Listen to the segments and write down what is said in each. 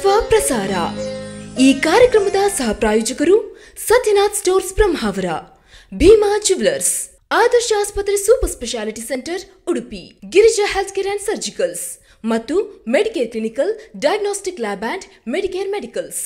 ಮಹತ್ವ ಪ್ರಸಾರ ಈ ಕಾರ್ಯಕ್ರಮದ ಸಹ ಪ್ರಾಯೋಜಕರು ಸತ್ಯನಾಥ್ ಸ್ಟೋರ್ಸ್ ಬ್ರಹ್ಮಾವರ ಭೀಮಾ ಜುವೆಲರ್ಸ್ ಆದರ್ಶ ಆಸ್ಪತ್ರೆ super speciality centre Udupi Girija health care and surgicals ಮತ್ತು medicare clinical diagnostic lab and medicare medicals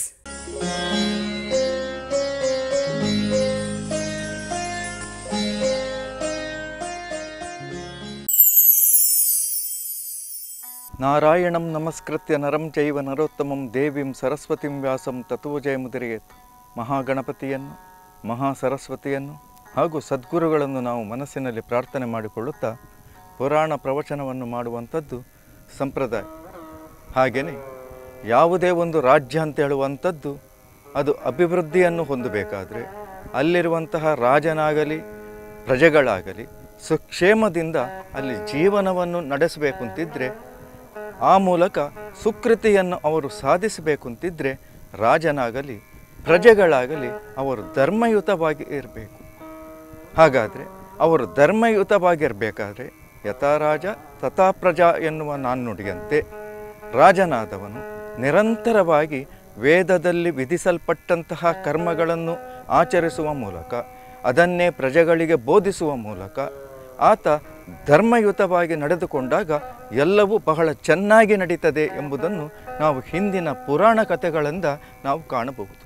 ನಾರಾಯಣಂ ನಮಸ್ಕೃತ್ಯ ನರಂ ಚೈವ ನರೋತ್ತಮಂ ದೇವಿಂ ಸರಸ್ವತಿಂ ವ್ಯಾಸಂ ತತ್ವ ಜಯಮುದಿರಿಯೇತು ಮಹಾಗಣಪತಿಯನ್ನು ಮಹಾ ಸರಸ್ವತಿಯನ್ನು ಹಾಗೂ ಸದ್ಗುರುಗಳನ್ನು ನಾವು ಮನಸ್ಸಿನಲ್ಲಿ ಪ್ರಾರ್ಥನೆ ಮಾಡಿಕೊಳ್ಳುತ್ತಾ ಪುರಾಣ ಪ್ರವಚನವನ್ನು ಮಾಡುವಂಥದ್ದು ಸಂಪ್ರದಾಯ ಹಾಗೆಯೇ ಯಾವುದೇ ಒಂದು ರಾಜ್ಯ ಅಂತ ಹೇಳುವಂಥದ್ದು ಅದು ಅಭಿವೃದ್ಧಿಯನ್ನು ಹೊಂದಬೇಕಾದ್ರೆ ಅಲ್ಲಿರುವಂತಹ ರಾಜನಾಗಲಿ ಪ್ರಜೆಗಳಾಗಲಿ ಸುಕ್ಷೇಮದಿಂದ ಅಲ್ಲಿ ಜೀವನವನ್ನು ನಡೆಸಬೇಕು ಅಂತಿದ್ದರೆ ಆ ಮೂಲಕ ಸುಕೃತಿಯನ್ನು ಅವರು ಸಾಧಿಸಬೇಕು ಅಂತಿದ್ದರೆ ರಾಜನಾಗಲಿ ಪ್ರಜೆಗಳಾಗಲಿ ಅವರು ಧರ್ಮಯುತವಾಗಿ ಇರಬೇಕು ಹಾಗಾದರೆ ಅವರು ಧರ್ಮಯುತವಾಗಿರಬೇಕಾದ್ರೆ ಯಥಾ ರಾಜ ತಥಾ ಪ್ರಜಾ ಎನ್ನುವ ನಾಣ್ಣುಡಿಯಂತೆ ರಾಜನಾದವನು ನಿರಂತರವಾಗಿ ವೇದದಲ್ಲಿ ವಿಧಿಸಲ್ಪಟ್ಟಂತಹ ಕರ್ಮಗಳನ್ನು ಆಚರಿಸುವ ಮೂಲಕ ಅದನ್ನೇ ಪ್ರಜೆಗಳಿಗೆ ಬೋಧಿಸುವ ಮೂಲಕ ಆತ ಧರ್ಮಯುತವಾಗಿ ನಡೆದುಕೊಂಡಾಗ ಎಲ್ಲವೂ ಬಹಳ ಚೆನ್ನಾಗಿ ನಡೀತದೆ ಎಂಬುದನ್ನು ನಾವು ಹಿಂದಿನ ಪುರಾಣ ಕಥೆಗಳಿಂದ ನಾವು ಕಾಣಬಹುದು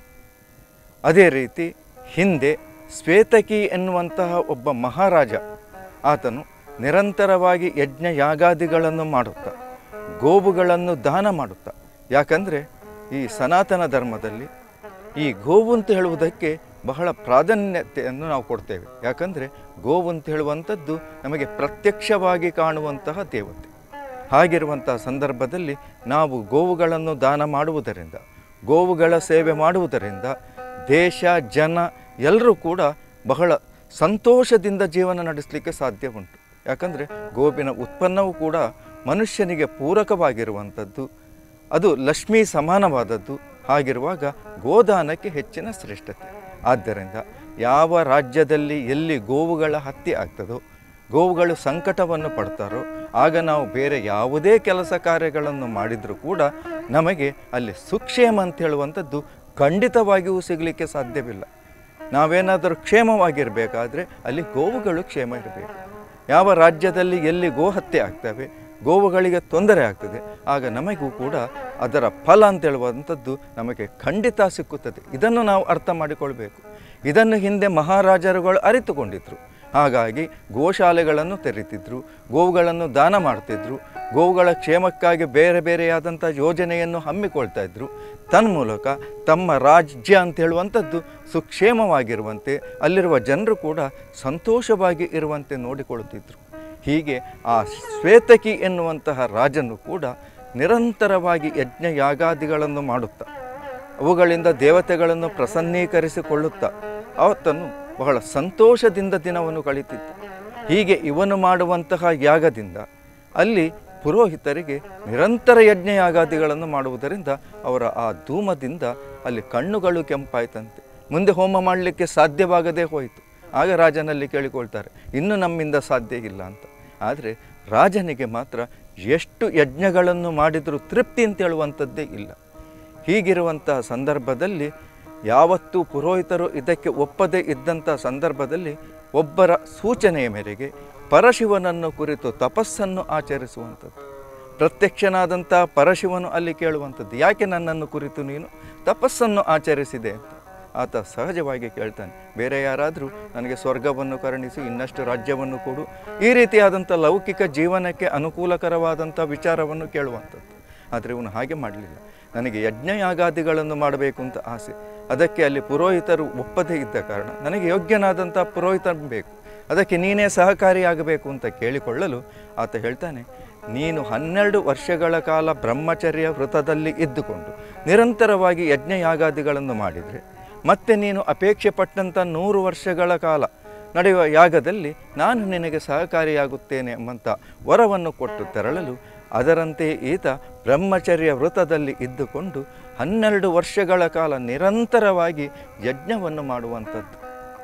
ಅದೇ ರೀತಿ ಹಿಂದೆ ಶ್ವೇತಕಿ ಎನ್ನುವಂತಹ ಒಬ್ಬ ಮಹಾರಾಜ ಆತನು ನಿರಂತರವಾಗಿ ಯಜ್ಞ ಯಾಗಾದಿಗಳನ್ನು ಮಾಡುತ್ತಾ ಗೋವುಗಳನ್ನು ದಾನ ಮಾಡುತ್ತಾ ಯಾಕಂದರೆ ಈ ಸನಾತನ ಧರ್ಮದಲ್ಲಿ ಈ ಗೋವು ಅಂತ ಹೇಳುವುದಕ್ಕೆ ಬಹಳ ಪ್ರಾಧಾನ್ಯತೆಯನ್ನು ನಾವು ಕೊಡ್ತೇವೆ ಯಾಕಂದರೆ ಗೋವು ಅಂತ ಹೇಳುವಂಥದ್ದು ನಮಗೆ ಪ್ರತ್ಯಕ್ಷವಾಗಿ ಕಾಣುವಂತಹ ದೇವತೆ ಹಾಗಿರುವಂತಹ ಸಂದರ್ಭದಲ್ಲಿ ನಾವು ಗೋವುಗಳನ್ನು ದಾನ ಮಾಡುವುದರಿಂದ ಗೋವುಗಳ ಸೇವೆ ಮಾಡುವುದರಿಂದ ದೇಶ ಜನ ಎಲ್ಲರೂ ಕೂಡ ಬಹಳ ಸಂತೋಷದಿಂದ ಜೀವನ ನಡೆಸಲಿಕ್ಕೆ ಸಾಧ್ಯ ಉಂಟು ಯಾಕಂದರೆ ಗೋವಿನ ಉತ್ಪನ್ನವೂ ಕೂಡ ಮನುಷ್ಯನಿಗೆ ಪೂರಕವಾಗಿರುವಂಥದ್ದು ಅದು ಲಕ್ಷ್ಮೀ ಸಮಾನವಾದದ್ದು ಹಾಗಿರುವಾಗ ಗೋದಾನಕ್ಕೆ ಹೆಚ್ಚಿನ ಶ್ರೇಷ್ಠತೆ ಆದ್ದರಿಂದ ಯಾವ ರಾಜ್ಯದಲ್ಲಿ ಎಲ್ಲಿ ಗೋವುಗಳ ಹತ್ಯೆ ಆಗ್ತದೋ ಗೋವುಗಳು ಸಂಕಟವನ್ನು ಪಡ್ತಾರೋ ಆಗ ನಾವು ಬೇರೆ ಯಾವುದೇ ಕೆಲಸ ಕಾರ್ಯಗಳನ್ನು ಮಾಡಿದರೂ ಕೂಡ ನಮಗೆ ಅಲ್ಲಿ ಸುಕ್ಷೇಮ ಅಂತ ಹೇಳುವಂಥದ್ದು ಖಂಡಿತವಾಗಿಯೂ ಸಿಗಲಿಕ್ಕೆ ಸಾಧ್ಯವಿಲ್ಲ ನಾವೇನಾದರೂ ಕ್ಷೇಮವಾಗಿರಬೇಕಾದ್ರೆ ಅಲ್ಲಿ ಗೋವುಗಳು ಕ್ಷೇಮ ಇರಬೇಕು ಯಾವ ರಾಜ್ಯದಲ್ಲಿ ಎಲ್ಲಿ ಗೋಹತ್ಯೆ ಆಗ್ತವೆ ಗೋವುಗಳಿಗೆ ತೊಂದರೆ ಆಗ್ತದೆ ಆಗ ನಮಗೂ ಕೂಡ ಅದರ ಫಲ ಅಂತ ಹೇಳುವಂಥದ್ದು ನಮಗೆ ಖಂಡಿತ ಸಿಕ್ಕುತ್ತದೆ ಇದನ್ನು ನಾವು ಅರ್ಥ ಮಾಡಿಕೊಳ್ಬೇಕು ಇದನ್ನು ಹಿಂದೆ ಮಹಾರಾಜರುಗಳು ಅರಿತುಕೊಂಡಿದ್ರು ಹಾಗಾಗಿ ಗೋಶಾಲೆಗಳನ್ನು ತೆರೀತಿದ್ರು ಗೋವುಗಳನ್ನು ದಾನ ಮಾಡ್ತಿದ್ರು ಗೋವುಗಳ ಕ್ಷೇಮಕ್ಕಾಗಿ ಬೇರೆ ಬೇರೆಯಾದಂಥ ಯೋಜನೆಯನ್ನು ಹಮ್ಮಿಕೊಳ್ತಾ ಇದ್ರು ತನ್ಮೂಲಕ ತಮ್ಮ ರಾಜ್ಯ ಅಂತ ಹೇಳುವಂಥದ್ದು ಸುಕ್ಷೇಮವಾಗಿರುವಂತೆ ಅಲ್ಲಿರುವ ಜನರು ಕೂಡ ಸಂತೋಷವಾಗಿ ಇರುವಂತೆ ನೋಡಿಕೊಳ್ಳುತ್ತಿದ್ದರು ಹೀಗೆ ಆ ಶ್ವೇತಕಿ ಎನ್ನುವಂತಹ ರಾಜನು ಕೂಡ ನಿರಂತರವಾಗಿ ಯಜ್ಞ ಯಾಗಾದಿಗಳನ್ನು ಮಾಡುತ್ತಾ ಅವುಗಳಿಂದ ದೇವತೆಗಳನ್ನು ಪ್ರಸನ್ನೀಕರಿಸಿಕೊಳ್ಳುತ್ತಾ ಆತನು ಬಹಳ ಸಂತೋಷದಿಂದ ದಿನವನ್ನು ಕಳೀತಿದ್ದ ಹೀಗೆ ಇವನು ಮಾಡುವಂತಹ ಯಾಗದಿಂದ ಅಲ್ಲಿ ಪುರೋಹಿತರಿಗೆ ನಿರಂತರ ಯಜ್ಞ ಯಾಗಾದಿಗಳನ್ನು ಮಾಡುವುದರಿಂದ ಅವರ ಆ ಧೂಮದಿಂದ ಅಲ್ಲಿ ಕಣ್ಣುಗಳು ಕೆಂಪಾಯ್ತಂತೆ ಮುಂದೆ ಹೋಮ ಮಾಡಲಿಕ್ಕೆ ಸಾಧ್ಯವಾಗದೇ ಹೋಯಿತು ಆಗ ರಾಜನಲ್ಲಿ ಕೇಳಿಕೊಳ್ತಾರೆ ಇನ್ನು ನಮ್ಮಿಂದ ಸಾಧ್ಯ ಇಲ್ಲ ಅಂತ ಆದರೆ ರಾಜನಿಗೆ ಮಾತ್ರ ಎಷ್ಟು ಯಜ್ಞಗಳನ್ನು ಮಾಡಿದರೂ ತೃಪ್ತಿ ಅಂತ ಹೇಳುವಂಥದ್ದೇ ಇಲ್ಲ ಹೀಗಿರುವಂತಹ ಸಂದರ್ಭದಲ್ಲಿ ಯಾವತ್ತೂ ಪುರೋಹಿತರು ಇದಕ್ಕೆ ಒಪ್ಪದೇ ಇದ್ದಂಥ ಸಂದರ್ಭದಲ್ಲಿ ಒಬ್ಬರ ಸೂಚನೆಯ ಮೇರೆಗೆ ಪರಶಿವನನ್ನು ಕುರಿತು ತಪಸ್ಸನ್ನು ಆಚರಿಸುವಂಥದ್ದು ಪ್ರತ್ಯಕ್ಷನಾದಂಥ ಪರಶಿವನು ಅಲ್ಲಿ ಕೇಳುವಂಥದ್ದು ಯಾಕೆ ನನ್ನನ್ನು ಕುರಿತು ನೀನು ತಪಸ್ಸನ್ನು ಆಚರಿಸಿದೆ ಅಂತ ಆತ ಸಹಜವಾಗಿ ಕೇಳ್ತಾನೆ ಬೇರೆ ಯಾರಾದರೂ ನನಗೆ ಸ್ವರ್ಗವನ್ನು ಕರುಣಿಸಿ ಇನ್ನಷ್ಟು ರಾಜ್ಯವನ್ನು ಕೊಡು ಈ ರೀತಿಯಾದಂಥ ಲೌಕಿಕ ಜೀವನಕ್ಕೆ ಅನುಕೂಲಕರವಾದಂಥ ವಿಚಾರವನ್ನು ಕೇಳುವಂಥದ್ದು ಆದರೆ ಇವನು ಹಾಗೆ ಮಾಡಲಿಲ್ಲ ನನಗೆ ಯಜ್ಞಯಾಗಾದಿಗಳನ್ನು ಮಾಡಬೇಕು ಅಂತ ಆಸೆ ಅದಕ್ಕೆ ಅಲ್ಲಿ ಪುರೋಹಿತರು ಒಪ್ಪದೇ ಇದ್ದ ಕಾರಣ ನನಗೆ ಯೋಗ್ಯನಾದಂಥ ಪುರೋಹಿತರು ಬೇಕು ಅದಕ್ಕೆ ನೀನೇ ಸಹಕಾರಿಯಾಗಬೇಕು ಅಂತ ಕೇಳಿಕೊಳ್ಳಲು ಆತ ಹೇಳ್ತಾನೆ ನೀನು ಹನ್ನೆರಡು ವರ್ಷಗಳ ಕಾಲ ಬ್ರಹ್ಮಚರ್ಯ ವೃತದಲ್ಲಿ ಇದ್ದುಕೊಂಡು ನಿರಂತರವಾಗಿ ಯಜ್ಞಯಾಗಾದಿಗಳನ್ನು ಮಾಡಿದರೆ ಮತ್ತೆ ನೀನು ಅಪೇಕ್ಷೆ ಪಟ್ಟಂಥ ನೂರು ವರ್ಷಗಳ ಕಾಲ ನಡೆಯುವ ಯಾಗದಲ್ಲಿ ನಾನು ನಿನಗೆ ಸಹಕಾರಿಯಾಗುತ್ತೇನೆ ಎಂಬಂಥ ವರವನ್ನು ಕೊಟ್ಟು ತೆರಳಲು ಅದರಂತೆ ಈತ ಬ್ರಹ್ಮಚರ್ಯ ವೃತದಲ್ಲಿ ಇದ್ದುಕೊಂಡು ಹನ್ನೆರಡು ವರ್ಷಗಳ ಕಾಲ ನಿರಂತರವಾಗಿ ಯಜ್ಞವನ್ನು ಮಾಡುವಂಥದ್ದು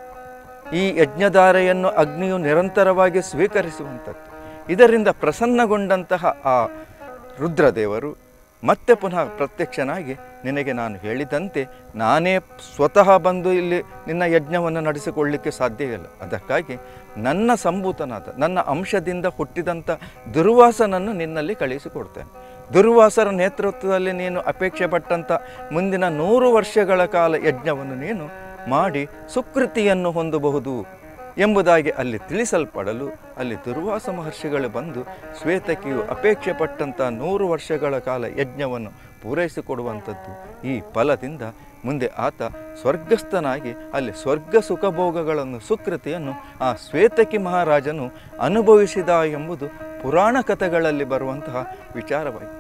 ಈ ಯಜ್ಞಧಾರೆಯನ್ನು ಅಗ್ನಿಯು ನಿರಂತರವಾಗಿ ಸ್ವೀಕರಿಸುವಂಥದ್ದು ಇದರಿಂದ ಪ್ರಸನ್ನಗೊಂಡಂತಹ ಆ ರುದ್ರದೇವರು ಮತ್ತೆ ಪುನಃ ಪ್ರತ್ಯಕ್ಷನಾಗಿ ನಿನಗೆ ನಾನು ಹೇಳಿದಂತೆ ನಾನೇ ಸ್ವತಃ ಬಂದು ಇಲ್ಲಿ ನಿನ್ನ ಯಜ್ಞವನ್ನು ನಡೆಸಿಕೊಳ್ಳಲಿಕ್ಕೆ ಸಾಧ್ಯವಿಲ್ಲ ಅದಕ್ಕಾಗಿ ನನ್ನ ಸಂಭೂತನಾದ ನನ್ನ ಅಂಶದಿಂದ ಹುಟ್ಟಿದಂಥ ದುರ್ವಾಸನನ್ನು ನಿನ್ನಲ್ಲಿ ಕಳುಹಿಸಿಕೊಡ್ತೇನೆ ದುರ್ವಾಸರ ನೇತೃತ್ವದಲ್ಲಿ ನೀನು ಅಪೇಕ್ಷೆ ಪಟ್ಟಂಥ ಮುಂದಿನ ನೂರು ವರ್ಷಗಳ ಕಾಲ ಯಜ್ಞವನ್ನು ನೀನು ಮಾಡಿ ಸುಕೃತಿಯನ್ನು ಹೊಂದಬಹುದು ಎಂಬುದಾಗಿ ಅಲ್ಲಿ ತಿಳಿಸಲ್ಪಡಲು ಅಲ್ಲಿ ದುರ್ವಾಸ ಮಹರ್ಷಿಗಳು ಬಂದು ಶ್ವೇತಕಿಯು ಅಪೇಕ್ಷೆ ಪಟ್ಟಂಥ ನೂರು ವರ್ಷಗಳ ಕಾಲ ಯಜ್ಞವನ್ನು ಪೂರೈಸಿಕೊಡುವಂಥದ್ದು ಈ ಫಲದಿಂದ ಮುಂದೆ ಆತ ಸ್ವರ್ಗಸ್ಥನಾಗಿ ಅಲ್ಲಿ ಸ್ವರ್ಗ ಸುಖಭೋಗಗಳನ್ನು ಸುಕೃತಿಯನ್ನು ಆ ಶ್ವೇತಕಿ ಮಹಾರಾಜನು ಅನುಭವಿಸಿದ ಎಂಬುದು ಪುರಾಣ ಕಥೆಗಳಲ್ಲಿ ಬರುವಂತಹ ವಿಚಾರವಾಯಿತು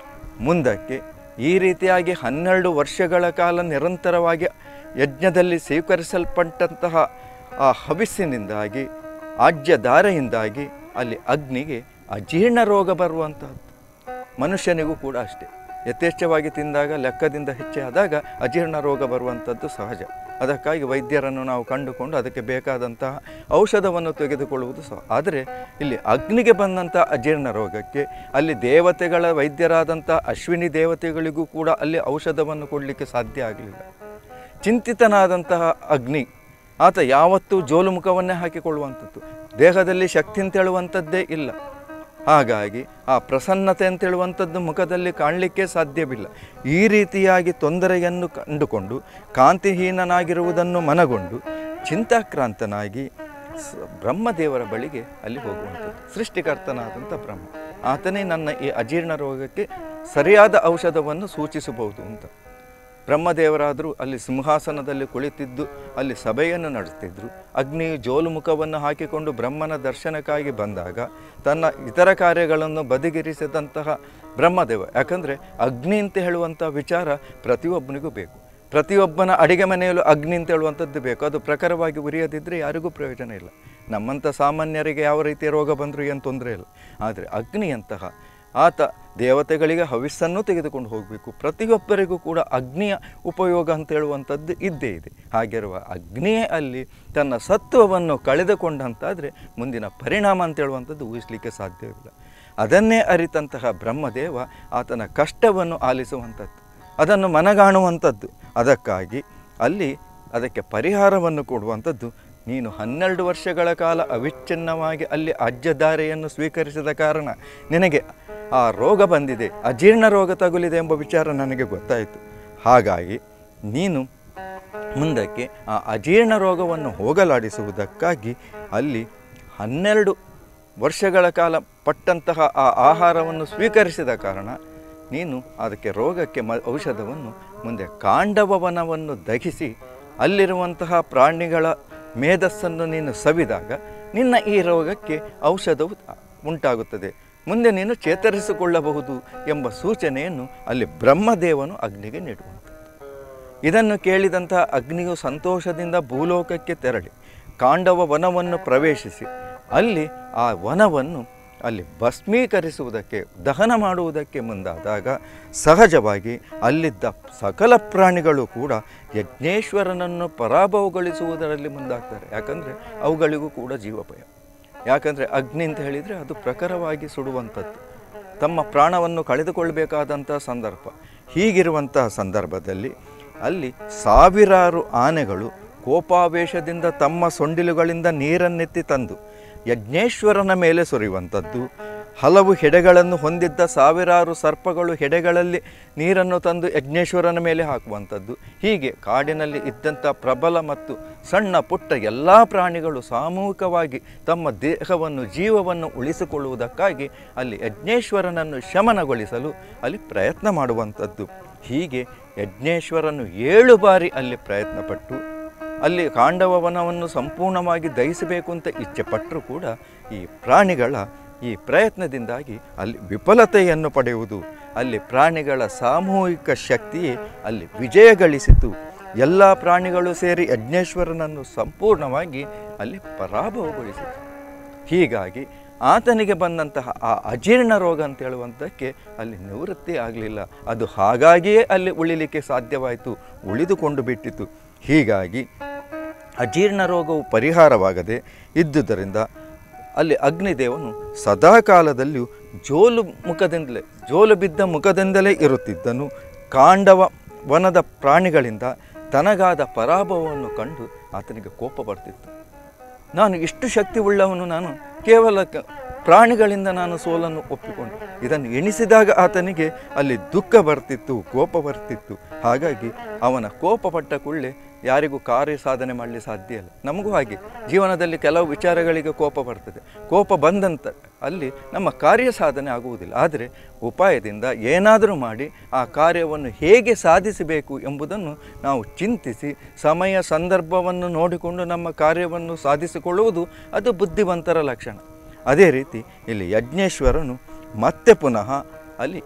ಮುಂದಕ್ಕೆ ಈ ರೀತಿಯಾಗಿ ಹನ್ನೆರಡು ವರ್ಷಗಳ ಕಾಲ ನಿರಂತರವಾಗಿ ಯಜ್ಞದಲ್ಲಿ ಸ್ವೀಕರಿಸಲ್ಪಟ್ಟಂತಹ ಆ ಹವಿಸ್ಸಿನಿಂದಾಗಿ ಆಜ್ಯಧಾರೆಯಿಂದಾಗಿ ಅಲ್ಲಿ ಅಗ್ನಿಗೆ ಅಜೀರ್ಣ ರೋಗ ಬರುವಂತಹದ್ದು ಮನುಷ್ಯನಿಗೂ ಕೂಡ ಅಷ್ಟೇ ಯಥೇಚ್ಛವಾಗಿ ತಿಂದಾಗ ಲೆಕ್ಕದಿಂದ ಹೆಚ್ಚಾದಾಗ ಅಜೀರ್ಣ ರೋಗ ಬರುವಂಥದ್ದು ಸಹಜ ಅದಕ್ಕಾಗಿ ವೈದ್ಯರನ್ನು ನಾವು ಕಂಡುಕೊಂಡು ಅದಕ್ಕೆ ಬೇಕಾದಂತಹ ಔಷಧವನ್ನು ತೆಗೆದುಕೊಳ್ಳುವುದು ಸಹ ಆದರೆ ಇಲ್ಲಿ ಅಗ್ನಿಗೆ ಬಂದಂಥ ಅಜೀರ್ಣ ರೋಗಕ್ಕೆ ಅಲ್ಲಿ ದೇವತೆಗಳ ವೈದ್ಯರಾದಂಥ ಅಶ್ವಿನಿ ದೇವತೆಗಳಿಗೂ ಕೂಡ ಅಲ್ಲಿ ಔಷಧವನ್ನು ಕೊಡಲಿಕ್ಕೆ ಸಾಧ್ಯ ಆಗಲಿಲ್ಲ ಚಿಂತಿತನಾದಂತಹ ಅಗ್ನಿ ಆತ ಯಾವತ್ತೂ ಜೋಲುಮುಖವನ್ನೇ ಹಾಕಿಕೊಳ್ಳುವಂಥದ್ದು ದೇಹದಲ್ಲಿ ಶಕ್ತಿ ಅಂತೇಳುವಂಥದ್ದೇ ಇಲ್ಲ ಹಾಗಾಗಿ ಆ ಪ್ರಸನ್ನತೆ ಅಂತೇಳುವಂಥದ್ದು ಮುಖದಲ್ಲಿ ಕಾಣಲಿಕ್ಕೆ ಸಾಧ್ಯವಿಲ್ಲ ಈ ರೀತಿಯಾಗಿ ತೊಂದರೆಯನ್ನು ಕಂಡುಕೊಂಡು ಕಾಂತಿಹೀನನಾಗಿರುವುದನ್ನು ಮನಗೊಂಡು ಚಿಂತಾಕ್ರಾಂತನಾಗಿ ಸ- ಬ್ರಹ್ಮದೇವರ ಬಳಿಗೆ ಅಲ್ಲಿ ಹೋಗುವಂಥದ್ದು ಸೃಷ್ಟಿಕರ್ತನಾದಂಥ ಬ್ರಹ್ಮ ಆತನೇ ನನ್ನ ಈ ಅಜೀರ್ಣ ರೋಗಕ್ಕೆ ಸರಿಯಾದ ಔಷಧವನ್ನು ಸೂಚಿಸಬಹುದು ಅಂತ ಬ್ರಹ್ಮದೇವರಾದರೂ ಅಲ್ಲಿ ಸಿಂಹಾಸನದಲ್ಲಿ ಕುಳಿತಿದ್ದು ಅಲ್ಲಿ ಸಭೆಯನ್ನು ನಡೆಸ್ತಿದ್ರು ಅಗ್ನಿಯು ಜೋಲುಮುಖವನ್ನು ಹಾಕಿಕೊಂಡು ಬ್ರಹ್ಮನ ದರ್ಶನಕ್ಕಾಗಿ ಬಂದಾಗ ತನ್ನ ಇತರ ಕಾರ್ಯಗಳನ್ನು ಬದಿಗಿರಿಸಿದಂತಹ ಬ್ರಹ್ಮದೇವ ಯಾಕಂದರೆ ಅಗ್ನಿ ಅಂತ ಹೇಳುವಂಥ ವಿಚಾರ ಪ್ರತಿಯೊಬ್ಬನಿಗೂ ಬೇಕು ಪ್ರತಿಯೊಬ್ಬನ ಅಡಿಗೆ ಮನೆಯಲ್ಲೂ ಅಗ್ನಿ ಅಂತ ಹೇಳುವಂಥದ್ದು ಬೇಕು ಅದು ಪ್ರಖರವಾಗಿ ಉರಿಯದಿದ್ದರೆ ಯಾರಿಗೂ ಪ್ರಯೋಜನ ಇಲ್ಲ ನಮ್ಮಂಥ ಸಾಮಾನ್ಯರಿಗೆ ಯಾವ ರೀತಿಯ ರೋಗ ಬಂದರೂ ಏನು ತೊಂದರೆ ಇಲ್ಲ ಆದರೆ ಅಗ್ನಿಯಂತಹ ಆತ ದೇವತೆಗಳಿಗೆ ಹವಿಸ್ಸನ್ನು ತೆಗೆದುಕೊಂಡು ಹೋಗಬೇಕು ಪ್ರತಿಯೊಬ್ಬರಿಗೂ ಕೂಡ ಅಗ್ನಿಯ ಉಪಯೋಗ ಅಂತ ಹೇಳುವಂಥದ್ದು ಇದ್ದೇ ಇದೆ ಹಾಗಿರುವ ಅಗ್ನಿಯೇ ಅಲ್ಲಿ ತನ್ನ ಸತ್ವವನ್ನು ಕಳೆದುಕೊಂಡಂತಾದರೆ ಮುಂದಿನ ಪರಿಣಾಮ ಅಂತ ಹೇಳುವಂಥದ್ದು ಊಹಿಸಲಿಕ್ಕೆ ಸಾಧ್ಯವಿಲ್ಲ ಅದನ್ನೇ ಅರಿತಂತಹ ಬ್ರಹ್ಮದೇವ ಆತನ ಕಷ್ಟವನ್ನು ಆಲಿಸುವಂಥದ್ದು ಅದನ್ನು ಮನಗಾಣುವಂಥದ್ದು ಅದಕ್ಕಾಗಿ ಅಲ್ಲಿ ಅದಕ್ಕೆ ಪರಿಹಾರವನ್ನು ಕೊಡುವಂಥದ್ದು ನೀನು ಹನ್ನೆರಡು ವರ್ಷಗಳ ಕಾಲ ಅವಿಚ್ಛಿನ್ನವಾಗಿ ಅಲ್ಲಿ ಅಜ್ಜಧಾರೆಯನ್ನು ಸ್ವೀಕರಿಸಿದ ಕಾರಣ ನಿನಗೆ ಆ ರೋಗ ಬಂದಿದೆ ಅಜೀರ್ಣ ರೋಗ ತಗುಲಿದೆ ಎಂಬ ವಿಚಾರ ನನಗೆ ಗೊತ್ತಾಯಿತು ಹಾಗಾಗಿ ನೀನು ಮುಂದಕ್ಕೆ ಆ ಅಜೀರ್ಣ ರೋಗವನ್ನು ಹೋಗಲಾಡಿಸುವುದಕ್ಕಾಗಿ ಅಲ್ಲಿ ಹನ್ನೆರಡು ವರ್ಷಗಳ ಕಾಲ ಪಟ್ಟಂತಹ ಆ ಆಹಾರವನ್ನು ಸ್ವೀಕರಿಸಿದ ಕಾರಣ ನೀನು ಅದಕ್ಕೆ ರೋಗಕ್ಕೆ ಮ ಔಷಧವನ್ನು ಮುಂದೆ ಕಾಂಡವವನವನ್ನು ದಹಿಸಿ ಅಲ್ಲಿರುವಂತಹ ಪ್ರಾಣಿಗಳ ಮೇಧಸ್ಸನ್ನು ನೀನು ಸವಿದಾಗ ನಿನ್ನ ಈ ರೋಗಕ್ಕೆ ಔಷಧವು ಉಂಟಾಗುತ್ತದೆ ಮುಂದೆ ನೀನು ಚೇತರಿಸಿಕೊಳ್ಳಬಹುದು ಎಂಬ ಸೂಚನೆಯನ್ನು ಅಲ್ಲಿ ಬ್ರಹ್ಮದೇವನು ಅಗ್ನಿಗೆ ನೀಡುವಂಥದ್ದು ಇದನ್ನು ಕೇಳಿದಂತಹ ಅಗ್ನಿಯು ಸಂತೋಷದಿಂದ ಭೂಲೋಕಕ್ಕೆ ತೆರಳಿ ಕಾಂಡವ ವನವನ್ನು ಪ್ರವೇಶಿಸಿ ಅಲ್ಲಿ ಆ ವನವನ್ನು ಅಲ್ಲಿ ಭಸ್ಮೀಕರಿಸುವುದಕ್ಕೆ ದಹನ ಮಾಡುವುದಕ್ಕೆ ಮುಂದಾದಾಗ ಸಹಜವಾಗಿ ಅಲ್ಲಿದ್ದ ಸಕಲ ಪ್ರಾಣಿಗಳು ಕೂಡ ಯಜ್ಞೇಶ್ವರನನ್ನು ಪರಾಭವಗೊಳಿಸುವುದರಲ್ಲಿ ಮುಂದಾಗ್ತಾರೆ ಯಾಕಂದರೆ ಅವುಗಳಿಗೂ ಕೂಡ ಜೀವಭಯ ಯಾಕಂದರೆ ಅಗ್ನಿ ಅಂತ ಹೇಳಿದರೆ ಅದು ಪ್ರಖರವಾಗಿ ಸುಡುವಂಥದ್ದು ತಮ್ಮ ಪ್ರಾಣವನ್ನು ಕಳೆದುಕೊಳ್ಬೇಕಾದಂಥ ಸಂದರ್ಭ ಹೀಗಿರುವಂತಹ ಸಂದರ್ಭದಲ್ಲಿ ಅಲ್ಲಿ ಸಾವಿರಾರು ಆನೆಗಳು ಕೋಪಾವೇಶದಿಂದ ತಮ್ಮ ಸೊಂಡಿಲುಗಳಿಂದ ನೀರನ್ನೆತ್ತಿ ತಂದು ಯಜ್ಞೇಶ್ವರನ ಮೇಲೆ ಸುರಿಯುವಂಥದ್ದು ಹಲವು ಹೆಡೆಗಳನ್ನು ಹೊಂದಿದ್ದ ಸಾವಿರಾರು ಸರ್ಪಗಳು ಹೆಡೆಗಳಲ್ಲಿ ನೀರನ್ನು ತಂದು ಯಜ್ಞೇಶ್ವರನ ಮೇಲೆ ಹಾಕುವಂಥದ್ದು ಹೀಗೆ ಕಾಡಿನಲ್ಲಿ ಇದ್ದಂಥ ಪ್ರಬಲ ಮತ್ತು ಸಣ್ಣ ಪುಟ್ಟ ಎಲ್ಲ ಪ್ರಾಣಿಗಳು ಸಾಮೂಹಿಕವಾಗಿ ತಮ್ಮ ದೇಹವನ್ನು ಜೀವವನ್ನು ಉಳಿಸಿಕೊಳ್ಳುವುದಕ್ಕಾಗಿ ಅಲ್ಲಿ ಯಜ್ಞೇಶ್ವರನನ್ನು ಶಮನಗೊಳಿಸಲು ಅಲ್ಲಿ ಪ್ರಯತ್ನ ಮಾಡುವಂಥದ್ದು ಹೀಗೆ ಯಜ್ಞೇಶ್ವರನು ಏಳು ಬಾರಿ ಅಲ್ಲಿ ಪ್ರಯತ್ನಪಟ್ಟು ಅಲ್ಲಿ ಕಾಂಡವ ವನವನ್ನು ಸಂಪೂರ್ಣವಾಗಿ ದಹಿಸಬೇಕು ಅಂತ ಇಚ್ಛೆ ಪಟ್ಟರೂ ಕೂಡ ಈ ಪ್ರಾಣಿಗಳ ಈ ಪ್ರಯತ್ನದಿಂದಾಗಿ ಅಲ್ಲಿ ವಿಫಲತೆಯನ್ನು ಪಡೆಯುವುದು ಅಲ್ಲಿ ಪ್ರಾಣಿಗಳ ಸಾಮೂಹಿಕ ಶಕ್ತಿಯೇ ಅಲ್ಲಿ ವಿಜಯ ಗಳಿಸಿತು ಎಲ್ಲ ಪ್ರಾಣಿಗಳು ಸೇರಿ ಯಜ್ಞೇಶ್ವರನನ್ನು ಸಂಪೂರ್ಣವಾಗಿ ಅಲ್ಲಿ ಪರಾಭವಗೊಳಿಸಿತು ಹೀಗಾಗಿ ಆತನಿಗೆ ಬಂದಂತಹ ಆ ಅಜೀರ್ಣ ರೋಗ ಅಂತ ಹೇಳುವಂಥಕ್ಕೆ ಅಲ್ಲಿ ನಿವೃತ್ತಿ ಆಗಲಿಲ್ಲ ಅದು ಹಾಗಾಗಿಯೇ ಅಲ್ಲಿ ಉಳಿಲಿಕ್ಕೆ ಸಾಧ್ಯವಾಯಿತು ಉಳಿದುಕೊಂಡು ಬಿಟ್ಟಿತು ಹೀಗಾಗಿ ಅಜೀರ್ಣ ರೋಗವು ಪರಿಹಾರವಾಗದೆ ಇದ್ದುದರಿಂದ ಅಲ್ಲಿ ಅಗ್ನಿದೇವನು ಸದಾಕಾಲದಲ್ಲಿಯೂ ಜೋಲು ಮುಖದಿಂದಲೇ ಜೋಲು ಬಿದ್ದ ಮುಖದಿಂದಲೇ ಇರುತ್ತಿದ್ದನು ಕಾಂಡವ ವನದ ಪ್ರಾಣಿಗಳಿಂದ ತನಗಾದ ಪರಾಭವವನ್ನು ಕಂಡು ಆತನಿಗೆ ಕೋಪ ಬರ್ತಿತ್ತು ನಾನು ಇಷ್ಟು ಶಕ್ತಿ ಉಳ್ಳವನು ನಾನು ಕೇವಲ ಕ- ಪ್ರಾಣಿಗಳಿಂದ ನಾನು ಸೋಲನ್ನು ಒಪ್ಪಿಕೊಂಡು ಇದನ್ನು ಎಣಿಸಿದಾಗ ಆತನಿಗೆ ಅಲ್ಲಿ ದುಃಖ ಬರ್ತಿತ್ತು ಕೋಪ ಬರ್ತಿತ್ತು ಹಾಗಾಗಿ ಅವನ ಕೋಪ ಪಟ್ಟ ಕೂಡಲೇ ಯಾರಿಗೂ ಕಾರ್ಯ ಸಾಧನೆ ಮಾಡಲಿ ಸಾಧ್ಯ ಇಲ್ಲ ನಮಗೂ ಹಾಗೆ ಜೀವನದಲ್ಲಿ ಕೆಲವು ವಿಚಾರಗಳಿಗೆ ಕೋಪ ಬರ್ತದೆ ಕೋಪ ಬಂದಂತ ಅಲ್ಲಿ ನಮ್ಮ ಕಾರ್ಯ ಸಾಧನೆ ಆಗುವುದಿಲ್ಲ ಆದರೆ ಉಪಾಯದಿಂದ ಏನಾದರೂ ಮಾಡಿ ಆ ಕಾರ್ಯವನ್ನು ಹೇಗೆ ಸಾಧಿಸಬೇಕು ಎಂಬುದನ್ನು ನಾವು ಚಿಂತಿಸಿ ಸಮಯ ಸಂದರ್ಭವನ್ನು ನೋಡಿಕೊಂಡು ನಮ್ಮ ಕಾರ್ಯವನ್ನು ಸಾಧಿಸಿಕೊಳ್ಳುವುದು ಅದು ಬುದ್ಧಿವಂತರ ಲಕ್ಷಣ ಅದೇ ರೀತಿ ಇಲ್ಲಿ ಯಜ್ಞೇಶ್ವರನು ಮತ್ತೆ ಪುನಃ ಅಲ್ಲಿ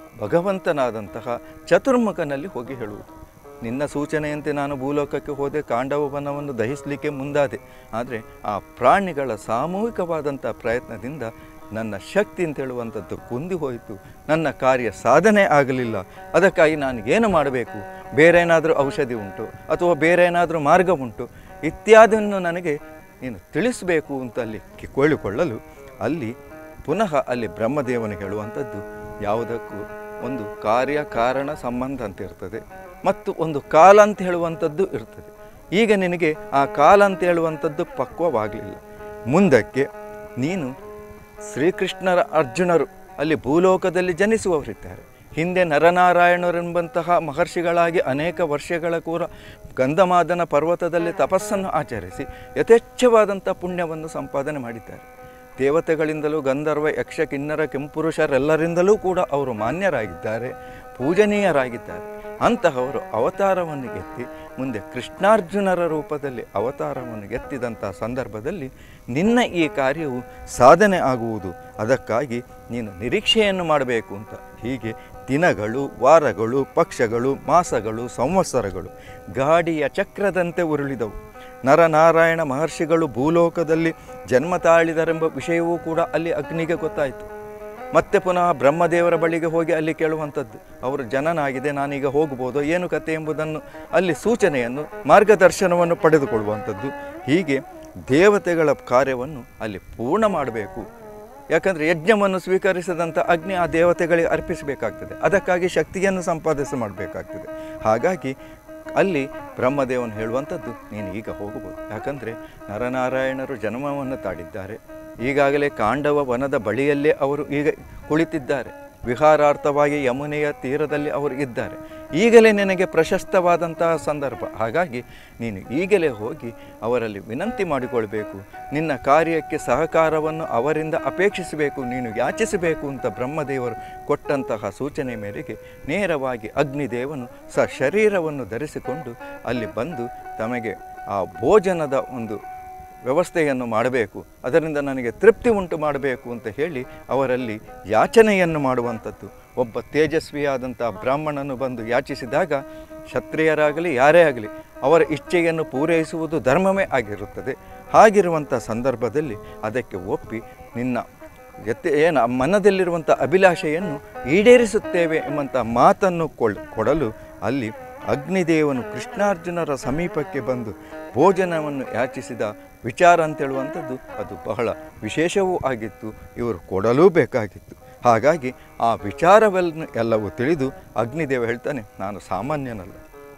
ಭಗವಂತನಾದಂತಹ ಚತುರ್ಮುಖನಲ್ಲಿ ಹೋಗಿ ಹೇಳುವುದು ನಿನ್ನ ಸೂಚನೆಯಂತೆ ನಾನು ಭೂಲೋಕಕ್ಕೆ ಹೋದೆ ಕಾಂಡವ ವನವನ್ನು ದಹಿಸಲಿಕ್ಕೆ ಮುಂದಾದೆ ಆದರೆ ಆ ಪ್ರಾಣಿಗಳ ಸಾಮೂಹಿಕವಾದಂಥ ಪ್ರಯತ್ನದಿಂದ ನನ್ನ ಶಕ್ತಿ ಅಂತ ಹೇಳುವಂಥದ್ದು ಕುಂದಿ ಹೋಯಿತು ನನ್ನ ಕಾರ್ಯ ಸಾಧನೆ ಆಗಲಿಲ್ಲ ಅದಕ್ಕಾಗಿ ನಾನು ಏನು ಮಾಡಬೇಕು ಬೇರೆ ಏನಾದರೂ ಔಷಧಿ ಉಂಟು ಅಥವಾ ಬೇರೆ ಏನಾದರೂ ಮಾರ್ಗ ಉಂಟು ಇತ್ಯಾದಿಯನ್ನು ನನಗೆ ನೀನು ತಿಳಿಸಬೇಕು ಅಂತ ಅಲ್ಲಿ ಕಿ- ಕೇಳಿಕೊಳ್ಳಲು ಅಲ್ಲಿ ಪುನಃ ಅಲ್ಲಿ ಬ್ರಹ್ಮದೇವನು ಹೇಳುವಂಥದ್ದು ಯಾವುದಕ್ಕೂ ಒಂದು ಕಾರ್ಯ ಕಾರಣ ಸಂಬಂಧ ಅಂತ ಇರ್ತದೆ ಮತ್ತು ಒಂದು ಕಾಲ ಅಂತ ಹೇಳುವಂಥದ್ದು ಇರ್ತದೆ ಈಗ ನಿನಗೆ ಆ ಕಾಲ ಅಂತ ಹೇಳುವಂಥದ್ದು ಪಕ್ವವಾಗಲಿಲ್ಲ ಮುಂದಕ್ಕೆ ನೀನು ಶ್ರೀಕೃಷ್ಣರ ಅರ್ಜುನರು ಅಲ್ಲಿ ಭೂಲೋಕದಲ್ಲಿ ಜನಿಸುವವರಿದ್ದಾರೆ ಹಿಂದೆ ನರನಾರಾಯಣರೆಂಬಂತಹ ಮಹರ್ಷಿಗಳಾಗಿ ಅನೇಕ ವರ್ಷಗಳ ಕೂರ ಗಂಧಮಾದನ ಪರ್ವತದಲ್ಲಿ ತಪಸ್ಸನ್ನು ಆಚರಿಸಿ ಯಥೇಚ್ಛವಾದಂಥ ಪುಣ್ಯವನ್ನು ಸಂಪಾದನೆ ಮಾಡಿದ್ದಾರೆ ದೇವತೆಗಳಿಂದಲೂ ಗಂಧರ್ವ ಯಕ್ಷ ಕಿನ್ನರ ಕೆಂಪುರುಷರೆಲ್ಲರಿಂದಲೂ ಕೂಡ ಅವರು ಮಾನ್ಯರಾಗಿದ್ದಾರೆ ಪೂಜನೀಯರಾಗಿದ್ದಾರೆ ಅಂತಹವರು ಅವತಾರವನ್ನು ಎತ್ತಿ ಮುಂದೆ ಕೃಷ್ಣಾರ್ಜುನರ ರೂಪದಲ್ಲಿ ಅವತಾರವನ್ನು ಎತ್ತಿದಂಥ ಸಂದರ್ಭದಲ್ಲಿ ನಿನ್ನ ಈ ಕಾರ್ಯವು ಸಾಧನೆ ಆಗುವುದು ಅದಕ್ಕಾಗಿ ನೀನು ನಿರೀಕ್ಷೆಯನ್ನು ಮಾಡಬೇಕು ಅಂತ ಹೀಗೆ ದಿನಗಳು ವಾರಗಳು ಪಕ್ಷಗಳು ಮಾಸಗಳು ಸಂವತ್ಸರಗಳು ಗಾಡಿಯ ಚಕ್ರದಂತೆ ಉರುಳಿದವು ನರನಾರಾಯಣ ಮಹರ್ಷಿಗಳು ಭೂಲೋಕದಲ್ಲಿ ಜನ್ಮ ತಾಳಿದರೆಂಬ ವಿಷಯವೂ ಕೂಡ ಅಲ್ಲಿ ಅಗ್ನಿಗೆ ಗೊತ್ತಾಯಿತು ಮತ್ತೆ ಪುನಃ ಬ್ರಹ್ಮದೇವರ ಬಳಿಗೆ ಹೋಗಿ ಅಲ್ಲಿ ಕೇಳುವಂಥದ್ದು ಅವರು ಜನನಾಗಿದೆ ನಾನೀಗ ಹೋಗ್ಬೋದು ಏನು ಕತೆ ಎಂಬುದನ್ನು ಅಲ್ಲಿ ಸೂಚನೆಯನ್ನು ಮಾರ್ಗದರ್ಶನವನ್ನು ಪಡೆದುಕೊಳ್ಳುವಂಥದ್ದು ಹೀಗೆ ದೇವತೆಗಳ ಕಾರ್ಯವನ್ನು ಅಲ್ಲಿ ಪೂರ್ಣ ಮಾಡಬೇಕು ಯಾಕಂದರೆ ಯಜ್ಞವನ್ನು ಸ್ವೀಕರಿಸಿದಂಥ ಅಗ್ನಿ ಆ ದೇವತೆಗಳಿಗೆ ಅರ್ಪಿಸಬೇಕಾಗ್ತದೆ ಅದಕ್ಕಾಗಿ ಶಕ್ತಿಯನ್ನು ಸಂಪಾದಿಸಿ ಮಾಡಬೇಕಾಗ್ತದೆ ಹಾಗಾಗಿ ಅಲ್ಲಿ ಬ್ರಹ್ಮದೇವನು ಹೇಳುವಂಥದ್ದು ನೀನು ಈಗ ಹೋಗಬಹುದು ಯಾಕಂದರೆ ನರನಾರಾಯಣರು ಜನ್ಮವನ್ನು ತಾಳಿದ್ದಾರೆ ಈಗಾಗಲೇ ಕಾಂಡವ ವನದ ಬಳಿಯಲ್ಲೇ ಅವರು ಈಗ ಕುಳಿತಿದ್ದಾರೆ ವಿಹಾರಾರ್ಥವಾಗಿ ಯಮುನೆಯ ತೀರದಲ್ಲಿ ಅವರು ಇದ್ದಾರೆ ಈಗಲೇ ನಿನಗೆ ಪ್ರಶಸ್ತವಾದಂತಹ ಸಂದರ್ಭ ಹಾಗಾಗಿ ನೀನು ಈಗಲೇ ಹೋಗಿ ಅವರಲ್ಲಿ ವಿನಂತಿ ಮಾಡಿಕೊಳ್ಬೇಕು ನಿನ್ನ ಕಾರ್ಯಕ್ಕೆ ಸಹಕಾರವನ್ನು ಅವರಿಂದ ಅಪೇಕ್ಷಿಸಬೇಕು ನೀನು ಯಾಚಿಸಬೇಕು ಅಂತ ಬ್ರಹ್ಮದೇವರು ಕೊಟ್ಟಂತಹ ಸೂಚನೆ ಮೇರೆಗೆ ನೇರವಾಗಿ ಅಗ್ನಿದೇವನು ಸ ಶರೀರವನ್ನು ಧರಿಸಿಕೊಂಡು ಅಲ್ಲಿ ಬಂದು ತಮಗೆ ಆ ಭೋಜನದ ಒಂದು ವ್ಯವಸ್ಥೆಯನ್ನು ಮಾಡಬೇಕು ಅದರಿಂದ ನನಗೆ ತೃಪ್ತಿ ಉಂಟು ಮಾಡಬೇಕು ಅಂತ ಹೇಳಿ ಅವರಲ್ಲಿ ಯಾಚನೆಯನ್ನು ಮಾಡುವಂಥದ್ದು ಒಬ್ಬ ತೇಜಸ್ವಿಯಾದಂಥ ಬ್ರಾಹ್ಮಣನು ಬಂದು ಯಾಚಿಸಿದಾಗ ಕ್ಷತ್ರಿಯರಾಗಲಿ ಯಾರೇ ಆಗಲಿ ಅವರ ಇಚ್ಛೆಯನ್ನು ಪೂರೈಸುವುದು ಧರ್ಮವೇ ಆಗಿರುತ್ತದೆ ಹಾಗಿರುವಂಥ ಸಂದರ್ಭದಲ್ಲಿ ಅದಕ್ಕೆ ಒಪ್ಪಿ ನಿನ್ನ ಎತ್ತೆ ಏನು ಮನದಲ್ಲಿರುವಂಥ ಅಭಿಲಾಷೆಯನ್ನು ಈಡೇರಿಸುತ್ತೇವೆ ಎಂಬಂಥ ಮಾತನ್ನು ಕೊಳ್ ಕೊಡಲು ಅಲ್ಲಿ ಅಗ್ನಿದೇವನು ಕೃಷ್ಣಾರ್ಜುನರ ಸಮೀಪಕ್ಕೆ ಬಂದು ಭೋಜನವನ್ನು ಯಾಚಿಸಿದ ವಿಚಾರ ಅಂತೇಳುವಂಥದ್ದು ಅದು ಬಹಳ ವಿಶೇಷವೂ ಆಗಿತ್ತು ಇವರು ಕೊಡಲೂ ಬೇಕಾಗಿತ್ತು ಹಾಗಾಗಿ ಆ ವಿಚಾರವನ್ನು ಎಲ್ಲವೂ ತಿಳಿದು ಅಗ್ನಿದೇವ ಹೇಳ್ತಾನೆ ನಾನು ಸಾಮಾನ್ಯನಲ್ಲ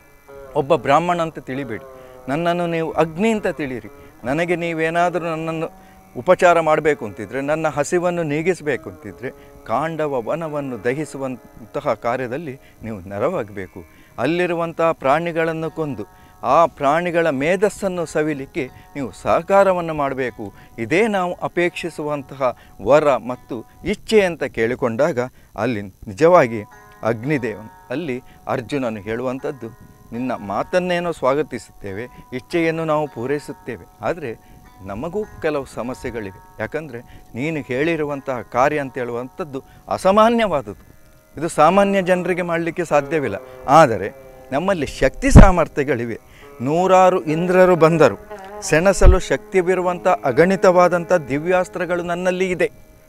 ಒಬ್ಬ ಬ್ರಾಹ್ಮಣ ಅಂತ ತಿಳಿಬೇಡಿ ನನ್ನನ್ನು ನೀವು ಅಗ್ನಿ ಅಂತ ತಿಳಿಯಿರಿ ನನಗೆ ನೀವೇನಾದರೂ ನನ್ನನ್ನು ಉಪಚಾರ ಮಾಡಬೇಕು ಅಂತಿದ್ರೆ ನನ್ನ ಹಸಿವನ್ನು ನೀಗಿಸಬೇಕು ಅಂತಿದ್ರೆ ಕಾಂಡವ ವನವನ್ನು ದಹಿಸುವಂತಹ ಕಾರ್ಯದಲ್ಲಿ ನೀವು ನೆರವಾಗಬೇಕು ಅಲ್ಲಿರುವಂತಹ ಪ್ರಾಣಿಗಳನ್ನು ಕೊಂದು ಆ ಪ್ರಾಣಿಗಳ ಮೇಧಸ್ಸನ್ನು ಸವಿಲಿಕ್ಕೆ ನೀವು ಸಹಕಾರವನ್ನು ಮಾಡಬೇಕು ಇದೇ ನಾವು ಅಪೇಕ್ಷಿಸುವಂತಹ ವರ ಮತ್ತು ಇಚ್ಛೆ ಅಂತ ಕೇಳಿಕೊಂಡಾಗ ಅಲ್ಲಿ ನಿಜವಾಗಿ ಅಗ್ನಿದೇವನು ಅಲ್ಲಿ ಅರ್ಜುನನು ಹೇಳುವಂಥದ್ದು ನಿನ್ನ ಮಾತನ್ನೇನೋ ಸ್ವಾಗತಿಸುತ್ತೇವೆ ಇಚ್ಛೆಯನ್ನು ನಾವು ಪೂರೈಸುತ್ತೇವೆ ಆದರೆ ನಮಗೂ ಕೆಲವು ಸಮಸ್ಯೆಗಳಿವೆ ಯಾಕಂದರೆ ನೀನು ಹೇಳಿರುವಂತಹ ಕಾರ್ಯ ಅಂತ ಹೇಳುವಂಥದ್ದು ಅಸಾಮಾನ್ಯವಾದದ್ದು ಇದು ಸಾಮಾನ್ಯ ಜನರಿಗೆ ಮಾಡಲಿಕ್ಕೆ ಸಾಧ್ಯವಿಲ್ಲ ಆದರೆ ನಮ್ಮಲ್ಲಿ ಶಕ್ತಿ ಸಾಮರ್ಥ್ಯಗಳಿವೆ ನೂರಾರು ಇಂದ್ರರು ಬಂದರು ಸೆಣಸಲು ಶಕ್ತಿವಿರುವಂಥ ಅಗಣಿತವಾದಂಥ ದಿವ್ಯಾಸ್ತ್ರಗಳು ನನ್ನಲ್ಲಿ ಇದೆ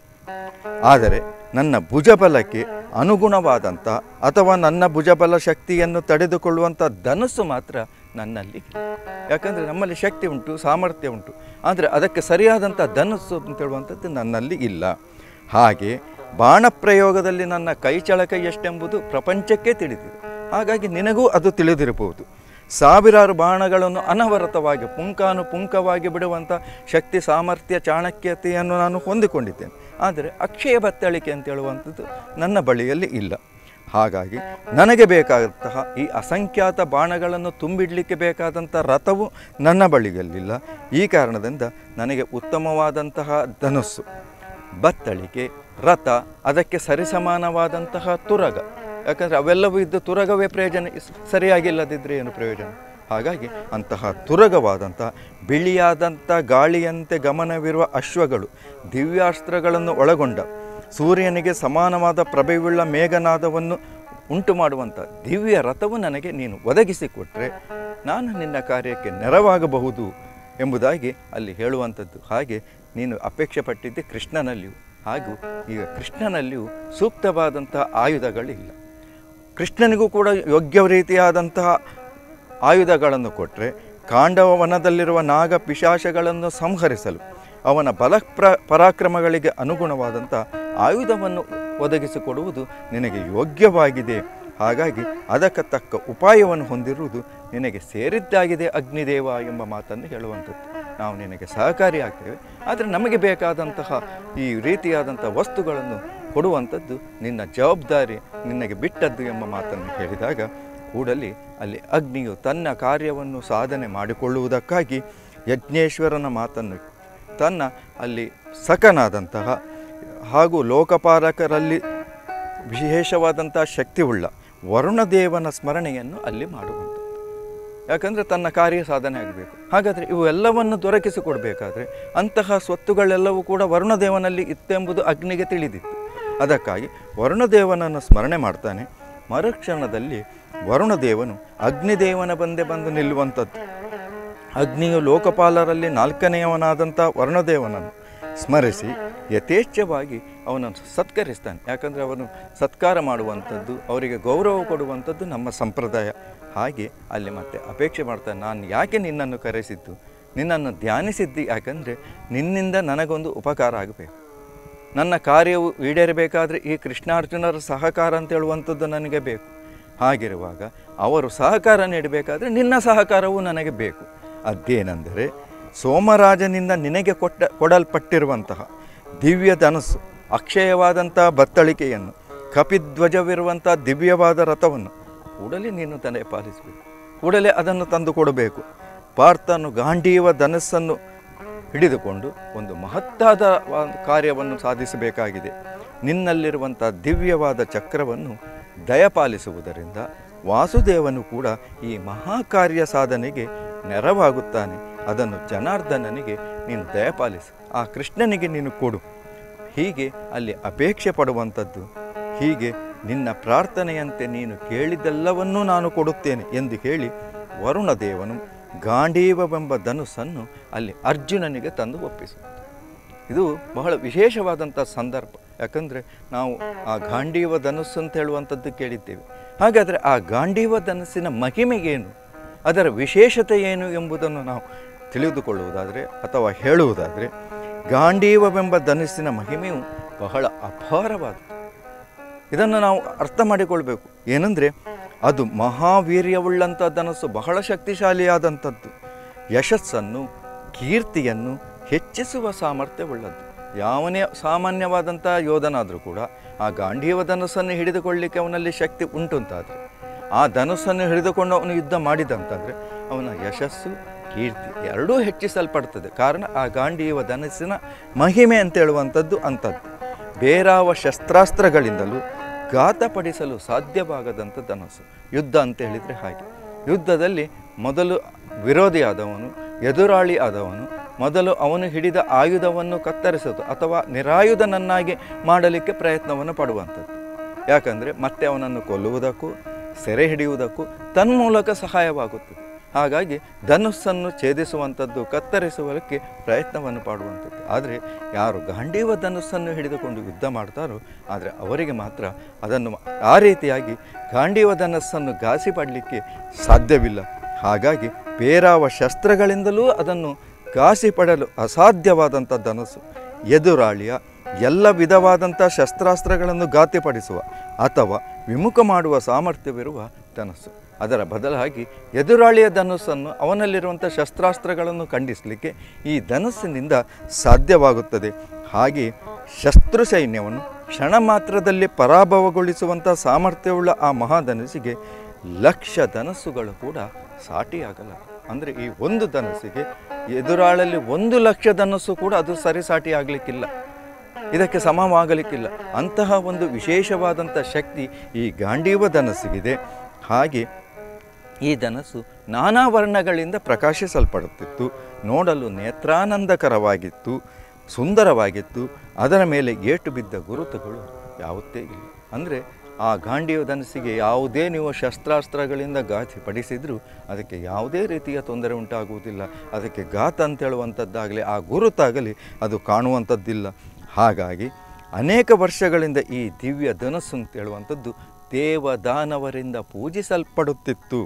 ಆದರೆ ನನ್ನ ಭುಜಬಲಕ್ಕೆ ಅನುಗುಣವಾದಂಥ ಅಥವಾ ನನ್ನ ಭುಜಬಲ ಶಕ್ತಿಯನ್ನು ತಡೆದುಕೊಳ್ಳುವಂಥ ಧನಸ್ಸು ಮಾತ್ರ ನನ್ನಲ್ಲಿ ಇಲ್ಲ. ಯಾಕಂದರೆ ನಮ್ಮಲ್ಲಿ ಶಕ್ತಿ ಉಂಟು ಸಾಮರ್ಥ್ಯ ಉಂಟು ಆದರೆ ಅದಕ್ಕೆ ಸರಿಯಾದಂಥ ಧನಸ್ಸು ಅಂತ ಹೇಳುವಂಥದ್ದು ನನ್ನಲ್ಲಿ ಇಲ್ಲ ಹಾಗೆ ಬಾಣ ಪ್ರಯೋಗದಲ್ಲಿ ನನ್ನ ಕೈಚಳಕ ಎಷ್ಟೆಂಬುದು ಪ್ರಪಂಚಕ್ಕೆ ತಿಳಿದಿದೆ ಹಾಗಾಗಿ ನಿನಗೂ ಅದು ತಿಳಿದಿರಬಹುದು ಸಾವಿರಾರು ಬಾಣಗಳನ್ನು ಅನವರತವಾಗಿ ಪುಂಕಾನು ಪುಂಕವಾಗಿ ಬಿಡುವಂಥ ಶಕ್ತಿ ಸಾಮರ್ಥ್ಯ ಚಾಣಕ್ಯತೆಯನ್ನು ನಾನು ಹೊಂದಿಕೊಂಡಿದ್ದೇನೆ ಆದರೆ ಅಕ್ಷಯ ಬತ್ತಳಿಕೆ ಅಂತ ಹೇಳುವಂಥದ್ದು ನನ್ನ ಬಳಿಯಲ್ಲಿ ಇಲ್ಲ ಹಾಗಾಗಿ ನನಗೆ ಬೇಕಾದಂತಹ ಈ ಅಸಂಖ್ಯಾತ ಬಾಣಗಳನ್ನು ತುಂಬಿಡಲಿಕ್ಕೆ ಬೇಕಾದಂಥ ರಥವು ನನ್ನ ಬಳಿಯಲ್ಲಿಲ್ಲ ಈ ಕಾರಣದಿಂದ ನನಗೆ ಉತ್ತಮವಾದಂತಹ ಧನುಸ್ಸು ಬತ್ತಳಿಕೆ ರಥ ಅದಕ್ಕೆ ಸರಿಸಮಾನವಾದಂತಹ ತುರಗ ಯಾಕಂದರೆ ಅವೆಲ್ಲವೂ ಇದ್ದು ತುರಗವೇ ಪ್ರಯೋಜನ ಇಸ್- ಸರಿಯಾಗಿಲ್ಲದಿದ್ದರೆ ಏನು ಪ್ರಯೋಜನ ಹಾಗಾಗಿ ಅಂತಹ ತುರಗವಾದಂಥ ಬಿಳಿಯಾದಂಥ ಗಾಳಿಯಂತೆ ಗಮನವಿರುವ ಅಶ್ವಗಳು ದಿವ್ಯಾಸ್ತ್ರಗಳನ್ನು ಒಳಗೊಂಡ ಸೂರ್ಯನಿಗೆ ಸಮಾನವಾದ ಪ್ರಭೆಯುಳ್ಳ ಮೇಘನಾದವನ್ನು ಉಂಟು ಮಾಡುವಂಥ ದಿವ್ಯ ರಥವು ನನಗೆ ನೀನು ಒದಗಿಸಿಕೊಟ್ರೆ ನಾನು ನಿನ್ನ ಕಾರ್ಯಕ್ಕೆ ನೆರವಾಗಬಹುದು ಎಂಬುದಾಗಿ ಅಲ್ಲಿ ಹೇಳುವಂಥದ್ದು ಹಾಗೆ ನೀನು ಅಪೇಕ್ಷೆ ಪಟ್ಟಿದ್ದೆ ಕೃಷ್ಣನಲ್ಲಿಯೂ ಹಾಗೂ ಈಗ ಕೃಷ್ಣನಲ್ಲಿಯೂ ಸೂಕ್ತವಾದಂಥ ಆಯುಧಗಳಿಲ್ಲ ಕೃಷ್ಣನಿಗೂ ಕೂಡ ಯೋಗ್ಯ ರೀತಿಯಾದಂತಹ ಆಯುಧಗಳನ್ನು ಕೊಟ್ಟರೆ ಕಾಂಡವ ವನದಲ್ಲಿರುವ ನಾಗ ಪಿಶಾಚಗಳನ್ನು ಸಂಹರಿಸಲು ಅವನ ಬಲ ಪ್ರ ಪರಾಕ್ರಮಗಳಿಗೆ ಅನುಗುಣವಾದಂಥ ಆಯುಧವನ್ನು ಒದಗಿಸಿಕೊಡುವುದು ನಿನಗೆ ಯೋಗ್ಯವಾಗಿದೆ ಹಾಗಾಗಿ ಅದಕ್ಕೆ ತಕ್ಕ ಉಪಾಯವನ್ನು ಹೊಂದಿರುವುದು ನಿನಗೆ ಸೇರಿದ್ದಾಗಿದೆ ಅಗ್ನಿದೇವ ಎಂಬ ಮಾತನ್ನು ಹೇಳುವಂಥದ್ದು ನಾವು ನಿನಗೆ ಸಹಕಾರಿಯಾಗ್ತೇವೆ ಆದರೆ ನಮಗೆ ಬೇಕಾದಂತಹ ಈ ರೀತಿಯಾದಂಥ ವಸ್ತುಗಳನ್ನು ಕೊಡುವಂಥದ್ದು ನಿನ್ನ ಜವಾಬ್ದಾರಿ ನಿನಗೆ ಬಿಟ್ಟದ್ದು ಎಂಬ ಮಾತನ್ನು ಹೇಳಿದಾಗ ಕೂಡಲಿ ಅಲ್ಲಿ ಅಗ್ನಿಯು ತನ್ನ ಕಾರ್ಯವನ್ನು ಸಾಧನೆ ಮಾಡಿಕೊಳ್ಳುವುದಕ್ಕಾಗಿ ಯಜ್ಞೇಶ್ವರನ ಮಾತನ್ನು ತನ್ನ ಅಲ್ಲಿ ಸಖನಾದಂತಹ ಹಾಗೂ ಲೋಕಪಾಲಕರಲ್ಲಿ ವಿಶೇಷವಾದಂಥ ಶಕ್ತಿಯುಳ್ಳ ವರುಣದೇವನ ಸ್ಮರಣೆಯನ್ನು ಅಲ್ಲಿ ಮಾಡುವಂಥದ್ದು ಯಾಕಂದರೆ ತನ್ನ ಕಾರ್ಯ ಸಾಧನೆ ಆಗಬೇಕು ಹಾಗಾದರೆ ಇವೆಲ್ಲವನ್ನು ದೊರಕಿಸಿಕೊಡಬೇಕಾದ್ರೆ ಅಂತಹ ಸ್ವತ್ತುಗಳೆಲ್ಲವೂ ಕೂಡ ವರುಣದೇವನಲ್ಲಿ ಇತ್ತೆಂಬುದು ಅಗ್ನಿಗೆ ತಿಳಿದಿತ್ತು ಅದಕ್ಕಾಗಿ ವರುಣದೇವನನ್ನು ಸ್ಮರಣೆ ಮಾಡ್ತಾನೆ ಮರುಕ್ಷಣದಲ್ಲಿ ವರುಣದೇವನು ಅಗ್ನಿದೇವನ ಬಂದೆ ಬಂದು ನಿಲ್ಲುವಂಥದ್ದು ಅಗ್ನಿಯು ಲೋಕಪಾಲರಲ್ಲಿ ನಾಲ್ಕನೆಯವನಾದಂಥ ವರುಣದೇವನನ್ನು ಸ್ಮರಿಸಿ ಯಥೇಚ್ಛವಾಗಿ ಅವನನ್ನು ಸತ್ಕರಿಸ್ತಾನೆ ಯಾಕಂದರೆ ಅವನು ಸತ್ಕಾರ ಮಾಡುವಂಥದ್ದು ಅವರಿಗೆ ಗೌರವ ಕೊಡುವಂಥದ್ದು ನಮ್ಮ ಸಂಪ್ರದಾಯ ಹಾಗೆ ಅಲ್ಲಿ ಮತ್ತೆ ಅಪೇಕ್ಷೆ ಮಾಡ್ತಾನೆ ನಾನು ಯಾಕೆ ನಿನ್ನನ್ನು ಕರೆಸಿದ್ದು ನಿನ್ನನ್ನು ಧ್ಯಾನಿಸಿದ್ದಿ ಯಾಕಂದರೆ ನಿನ್ನಿಂದ ನನಗೊಂದು ಉಪಕಾರ ಆಗಬೇಕು ನನ್ನ ಕಾರ್ಯವು ಈಡೇರಬೇಕಾದ್ರೆ ಈ ಕೃಷ್ಣಾರ್ಜುನರ ಸಹಕಾರ ಅಂತ ಹೇಳುವಂಥದ್ದು ನನಗೆ ಬೇಕು ಹಾಗಿರುವಾಗ ಅವರು ಸಹಕಾರ ನೀಡಬೇಕಾದ್ರೆ ನಿನ್ನ ಸಹಕಾರವೂ ನನಗೆ ಬೇಕು ಅದೇನೆಂದರೆ ಸೋಮರಾಜನಿಂದ ನಿನಗೆ ಕೊಟ್ಟ ಕೊಡಲ್ಪಟ್ಟಿರುವಂತಹ ದಿವ್ಯ ಧನಸ್ಸು ಅಕ್ಷಯವಾದಂಥ ಬತ್ತಳಿಕೆಯನ್ನು ಕಪಿಧ್ವಜವಿರುವಂಥ ದಿವ್ಯವಾದ ರಥವನ್ನು ಕೂಡಲೇ ನೀನು ತಲೆ ಪಾಲಿಸಬೇಕು ಕೂಡಲೇ ಅದನ್ನು ತಂದು ಕೊಡಬೇಕು ಪಾರ್ಥನು ಗಾಂಡೀವ ಧನಸ್ಸನ್ನು ಹಿಡಿದುಕೊಂಡು ಒಂದು ಮಹತ್ತಾದ ವಾ- ಕಾರ್ಯವನ್ನು ಸಾಧಿಸಬೇಕಾಗಿದೆ ನಿನ್ನಲ್ಲಿರುವಂಥ ದಿವ್ಯವಾದ ಚಕ್ರವನ್ನು ದಯಪಾಲಿಸುವುದರಿಂದ ವಾಸುದೇವನು ಕೂಡ ಈ ಮಹಾಕಾರ್ಯ ಸಾಧನೆಗೆ ನೆರವಾಗುತ್ತಾನೆ ಅದನ್ನು ಜನಾರ್ದನನಿಗೆ ನೀನು ದಯಪಾಲಿಸು ಆ ಕೃಷ್ಣನಿಗೆ ನೀನು ಕೊಡು ಹೀಗೆ ಅಲ್ಲಿ ಅಪೇಕ್ಷೆ ಪಡುವಂಥದ್ದು ಹೀಗೆ ನಿನ್ನ ಪ್ರಾರ್ಥನೆಯಂತೆ ನೀನು ಕೇಳಿದ್ದೆಲ್ಲವನ್ನೂ ನಾನು ಕೊಡುತ್ತೇನೆ ಎಂದು ಹೇಳಿ ವರುಣದೇವನು ಗಾಂಡೀವವೆಂಬ ಧನುಸ್ಸನ್ನು ಅಲ್ಲಿ ಅರ್ಜುನನಿಗೆ ತಂದು ಒಪ್ಪಿಸು ಇದು ಬಹಳ ವಿಶೇಷವಾದಂಥ ಸಂದರ್ಭ ಯಾಕಂದರೆ ನಾವು ಆ ಗಾಂಡೀವ ಧನುಸ್ಸು ಅಂತ ಹೇಳುವಂಥದ್ದು ಕೇಳಿದ್ದೇವೆ ಹಾಗಾದರೆ ಆ ಗಾಂಡೀವ ಧನಸ್ಸಿನ ಮಹಿಮೆಗೇನು ಅದರ ವಿಶೇಷತೆ ಏನು ಎಂಬುದನ್ನು ನಾವು ತಿಳಿದುಕೊಳ್ಳುವುದಾದರೆ ಅಥವಾ ಹೇಳುವುದಾದರೆ ಗಾಂಡೀವವೆಂಬ ಧನುಸ್ಸಿನ ಮಹಿಮೆಯು ಬಹಳ ಅಪಾರವಾದದ್ದು ಇದನ್ನು ನಾವು ಅರ್ಥ ಮಾಡಿಕೊಳ್ಬೇಕು ಏನಂದರೆ ಅದು ಮಹಾವೀರ್ಯವುಳ್ಳಂಥ ಧನಸ್ಸು ಬಹಳ ಶಕ್ತಿಶಾಲಿಯಾದಂಥದ್ದು ಯಶಸ್ಸನ್ನು ಕೀರ್ತಿಯನ್ನು ಹೆಚ್ಚಿಸುವ ಸಾಮರ್ಥ್ಯವುಳ್ಳದ್ದು ಯಾವನೇ ಸಾಮಾನ್ಯವಾದಂಥ ಯೋಧನಾದರೂ ಕೂಡ ಆ ಗಾಂಧೀವ ಧನುಸ್ಸನ್ನು ಹಿಡಿದುಕೊಳ್ಳಲಿಕ್ಕೆ ಅವನಲ್ಲಿ ಶಕ್ತಿ ಉಂಟು ಅಂತಾದರೆ ಆ ಧನುಸ್ಸನ್ನು ಹಿಡಿದುಕೊಂಡು ಅವನು ಯುದ್ಧ ಮಾಡಿದಂತಾದರೆ ಅವನ ಯಶಸ್ಸು ಕೀರ್ತಿ ಎರಡೂ ಹೆಚ್ಚಿಸಲ್ಪಡ್ತದೆ ಕಾರಣ ಆ ಗಾಂಧೀವ ಧನಸ್ಸಿನ ಮಹಿಮೆ ಅಂತ ಹೇಳುವಂಥದ್ದು ಅಂಥದ್ದು ಬೇರಾವ ಶಸ್ತ್ರಾಸ್ತ್ರಗಳಿಂದಲೂ ಘಾತಪಡಿಸಲು ಸಾಧ್ಯವಾಗದಂಥ ಧನಸ್ಸು ಯುದ್ಧ ಅಂತ ಹೇಳಿದರೆ ಹಾಗೆ ಯುದ್ಧದಲ್ಲಿ ಮೊದಲು ವಿರೋಧಿಯಾದವನು ಎದುರಾಳಿ ಆದವನು ಮೊದಲು ಅವನು ಹಿಡಿದ ಆಯುಧವನ್ನು ಕತ್ತರಿಸೋದು ಅಥವಾ ನಿರಾಯುಧನನ್ನಾಗಿ ಮಾಡಲಿಕ್ಕೆ ಪ್ರಯತ್ನವನ್ನು ಪಡುವಂಥದ್ದು ಯಾಕಂದರೆ ಮತ್ತೆ ಅವನನ್ನು ಕೊಲ್ಲುವುದಕ್ಕೂ ಸೆರೆ ಹಿಡಿಯುವುದಕ್ಕೂ ತನ್ಮೂಲಕ ಸಹಾಯವಾಗುತ್ತದೆ ಹಾಗಾಗಿ ಧನುಸ್ಸನ್ನು ಛೇದಿಸುವಂಥದ್ದು ಕತ್ತರಿಸುವುದಕ್ಕೆ ಪ್ರಯತ್ನವನ್ನು ಪಡುವಂಥದ್ದು ಆದರೆ ಯಾರು ಗಾಂಡೀವ ಧನುಸ್ಸನ್ನು ಹಿಡಿದುಕೊಂಡು ಯುದ್ಧ ಮಾಡ್ತಾರೋ ಆದರೆ ಅವರಿಗೆ ಮಾತ್ರ ಅದನ್ನು ಆ ರೀತಿಯಾಗಿ ಗಾಂಡೀವ ಧನಸ್ಸನ್ನು ಘಾಸಿ ಪಡಲಿಕ್ಕೆ ಸಾಧ್ಯವಿಲ್ಲ ಹಾಗಾಗಿ ಬೇರಾವ ಶಸ್ತ್ರಗಳಿಂದಲೂ ಅದನ್ನು ಘಾಸಿ ಪಡಲು ಅಸಾಧ್ಯವಾದಂಥ ಧನಸ್ಸು ಎದುರಾಳಿಯ ಎಲ್ಲ ವಿಧವಾದಂಥ ಶಸ್ತ್ರಾಸ್ತ್ರಗಳನ್ನು ಘಾತ್ಯಪಡಿಸುವ ಅಥವಾ ವಿಮುಖ ಮಾಡುವ ಸಾಮರ್ಥ್ಯವಿರುವ ಧನಸ್ಸು ಅದರ ಬದಲಾಗಿ ಎದುರಾಳಿಯ ಧನುಸ್ಸನ್ನು ಅವನಲ್ಲಿರುವಂಥ ಶಸ್ತ್ರಾಸ್ತ್ರಗಳನ್ನು ಖಂಡಿಸಲಿಕ್ಕೆ ಈ ಧನಸ್ಸಿನಿಂದ ಸಾಧ್ಯವಾಗುತ್ತದೆ ಹಾಗೆ ಶತ್ರು ಸೈನ್ಯವನ್ನು ಕ್ಷಣ ಮಾತ್ರದಲ್ಲಿ ಪರಾಭವಗೊಳಿಸುವಂಥ ಸಾಮರ್ಥ್ಯವುಳ್ಳ ಆ ಮಹಾಧನಸ್ಸಿಗೆ ಲಕ್ಷ ಧನಸ್ಸುಗಳು ಕೂಡ ಸಾಟಿಯಾಗಲ್ಲ ಅಂದರೆ ಈ ಒಂದು ಧನಸ್ಸಿಗೆ ಎದುರಾಳಲ್ಲಿ ಒಂದು ಲಕ್ಷ ಧನಸ್ಸು ಕೂಡ ಅದು ಸರಿಸಾಟಿ ಆಗಲಿಕ್ಕಿಲ್ಲ ಇದಕ್ಕೆ ಸಮವಾಗಲಿಕ್ಕಿಲ್ಲ ಅಂತಹ ಒಂದು ವಿಶೇಷವಾದಂಥ ಶಕ್ತಿ ಈ ಗಾಂಡೀವ ಧನಸ್ಸಿಗಿದೆ ಹಾಗೆ ಈ ಧನಸ್ಸು ನಾನಾ ವರ್ಣಗಳಿಂದ ಪ್ರಕಾಶಿಸಲ್ಪಡುತ್ತಿತ್ತು ನೋಡಲು ನೇತ್ರಾನಂದಕರವಾಗಿತ್ತು ಸುಂದರವಾಗಿತ್ತು ಅದರ ಮೇಲೆ ಏಟು ಬಿದ್ದ ಗುರುತುಗಳು ಯಾವುದೇ ಇಲ್ಲ ಅಂದರೆ ಆ ಗಾಂಡೀವ ಧನಸ್ಸಿಗೆ ಯಾವುದೇ ನೀವು ಶಸ್ತ್ರಾಸ್ತ್ರಗಳಿಂದ ಗಾತಿ ಪಡಿಸಿದರೂ ಅದಕ್ಕೆ ಯಾವುದೇ ರೀತಿಯ ತೊಂದರೆ ಉಂಟಾಗುವುದಿಲ್ಲ ಅದಕ್ಕೆ ಘಾತ ಅಂತ ಹೇಳುವಂಥದ್ದಾಗಲಿ ಆ ಗುರುತಾಗಲಿ ಅದು ಕಾಣುವಂಥದ್ದಿಲ್ಲ ಹಾಗಾಗಿ ಅನೇಕ ವರ್ಷಗಳಿಂದ ಈ ದಿವ್ಯ ಧನಸ್ಸು ಅಂತ ಹೇಳುವಂಥದ್ದು ದೇವದಾನವರಿಂದ ಪೂಜಿಸಲ್ಪಡುತ್ತಿತ್ತು